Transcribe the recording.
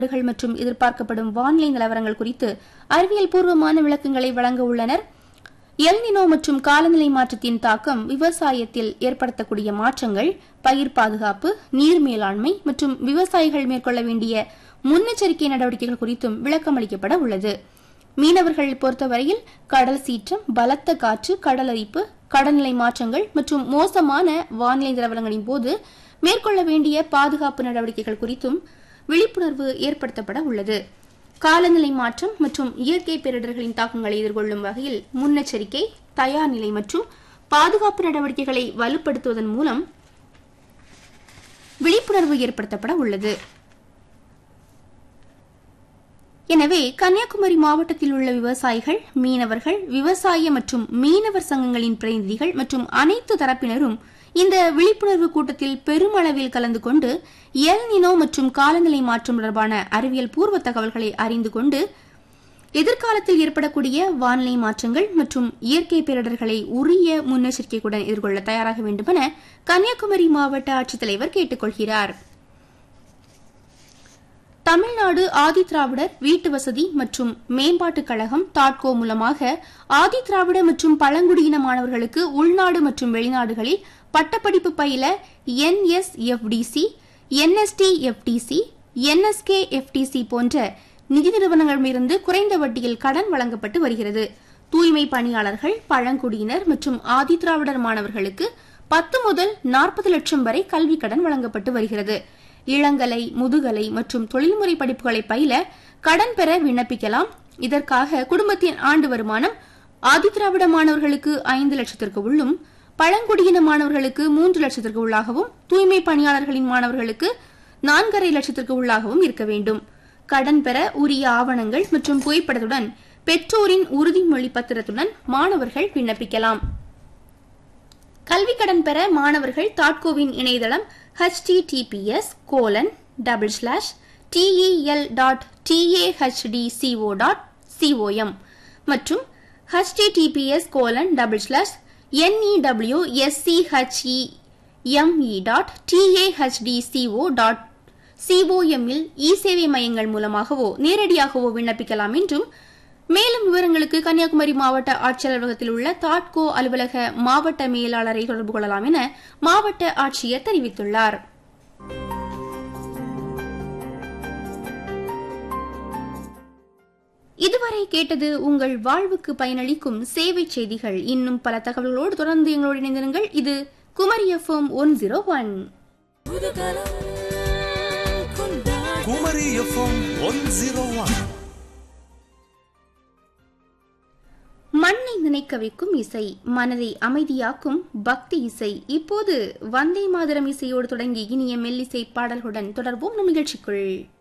நாடுகள் மற்றும் எதிர்பார்க்கப்படும் வானிலை நிலவரங்கள் குறித்து அறிவியல் பூர்வமான விளக்கங்களை வழங்க உள்ளனர் எல்னினோ மற்றும் காலநிலை மாற்றத்தின் தாக்கம் விவசாயத்தில் ஏற்படுத்தக்கூடிய மாற்றங்கள் பயிர் பாதுகாப்பு நீர் மேலாண்மை மற்றும் விவசாயிகள் மேற்கொள்ள வேண்டிய முன்னெச்சரிக்கை நடவடிக்கைகள் குறித்தும் விளக்கம் அளிக்கப்பட உள்ளது மீனவர்கள் பொறுத்தவரையில் கடல் சீற்றம் பலத்த காற்று கடலரிப்பு கடல்நிலை மாற்றங்கள் மற்றும் மோசமான வானிலை நிலவரங்களின் போது மேற்கொள்ள வேண்டிய பாதுகாப்பு நடவடிக்கைகள் குறித்தும் விழிப்புணர்வு ஏற்படுத்தப்பட உள்ளது காலநிலை மாற்றம் மற்றும் இயற்கை பேரிடர்களின் தாக்கங்களை எதிர்கொள்ளும் வகையில் முன்னெச்சரிக்கை தயார் நிலை மற்றும் பாதுகாப்பு நடவடிக்கைகளை வலுப்படுத்துவதன் மூலம் விழிப்புணர்வு ஏற்படுத்தப்பட உள்ளது எனவே கன்னியாகுமரி மாவட்டத்தில் உள்ள விவசாயிகள் மீனவர்கள் விவசாய மற்றும் மீனவர் சங்கங்களின் பிரதிநிதிகள் மற்றும் அனைத்து தரப்பினரும் இந்த விழிப்புணர்வு கூட்டத்தில் பெருமளவில் கலந்து கொண்டு எல் நினோ மற்றும் காலநிலை மாற்றம் தொடர்பான அறிவியல் பூர்வ தகவல்களை அறிந்து கொண்டு எதிர்காலத்தில் ஏற்படக்கூடிய வானிலை மாற்றங்கள் மற்றும் இயற்கை பேரிடர்களை உரிய முன்னெச்சரிக்கையுடன் எதிர்கொள்ள தயாராக வேண்டுமென கன்னியாகுமரி மாவட்ட ஆட்சித்தலைவர் கேட்டுக் கொள்கிறார் தமிழ்நாடு ஆதிதிராவிடர் வீட்டு வசதி மற்றும் மேம்பாட்டுக் கழகம் தாட்கோ மூலமாக ஆதிதிராவிட மற்றும் பழங்குடியின மாணவர்களுக்கு உள்நாடு மற்றும் வெளிநாடுகளில் பட்டப்படிப்பு பயில NSFDC NSTFDC NSKFDC போன்ற நிதி நிறுவனங்களிடமிருந்து குறைந்த வட்டியில் கடன் வழங்கப்பட்டு வருகிறது தூய்மை பணியாளர்கள் பழங்குடியினர் மற்றும் ஆதிதிராவிடர் மாணவர்களுக்கு பத்து முதல் நாற்பது லட்சம் வரை கல்விக் கடன் வழங்கப்பட்டு வருகிறது இளங்கலை முதுகலை மற்றும் தொழில்முறை படிப்புகளை பயில கடன் பெற விண்ணப்பிக்கலாம் இதற்காக குடும்பத்தின் ஆண்டு வருமானம் ஆதிதிராவிட மாணவர்களுக்கு ஐந்து லட்சத்திற்கு உள்ளும் பழங்குடியின மாணவர்களுக்கு மூன்று லட்சத்திற்கு உள்ளாகவும் தூய்மை பணியாளர்களின் மாணவர்களுக்கு நான்கரை லட்சத்திற்கு உள்ளாகவும் இருக்க வேண்டும் கடன் பெற உரிய ஆவணங்கள் மற்றும் புகைப்படத்துடன் பெற்றோரின் உறுதிமொழி பத்திரத்துடன் மாணவர்கள் விண்ணப்பிக்கலாம் கல்வி கடன் பெற மாணவர்கள் தாட்கோவின் இணையதளம் https colon double slash TEL dot TAHDCO dot COM மற்றும் https colon double slash NEW SCHEME dot TAHDCO dot சிஓஎம்மில் இ சேவை மையங்கள் மூலமாகவோ நேரடியாகவோ விண்ணப்பிக்கலாம் என்றும் மேலும் விவரங்களுக்கு கன்னியாகுமரி மாவட்ட ஆட்சியர் அலுவலகத்தில் உள்ள தாட்கோ அலுவலக மாவட்ட மேலாளரை தொடர்பு கொள்ளலாம் என மாவட்ட ஆட்சியர் தெரிவித்துள்ளார் இதுவரை கேட்டது உங்கள் வாழ்வுக்கு பயனளிக்கும் சேவை செய்திகள் இன்னும் பல தகவல்களோடு தொடர்ந்து எங்களோடு இணைந்திருங்கள் இது Kumari FM one zero one Kumari FM one zero one மண்ணை நினைக்க வைக்கும் இசை மனதை அமைதியாக்கும் பக்தி இசை இப்போது வந்தே மாதரம் இசையோடு தொடங்கி இனிய மெல்லிசை பாடல்களுடன் தொடர்போம் நம் நிகழ்ச்சிக்குள்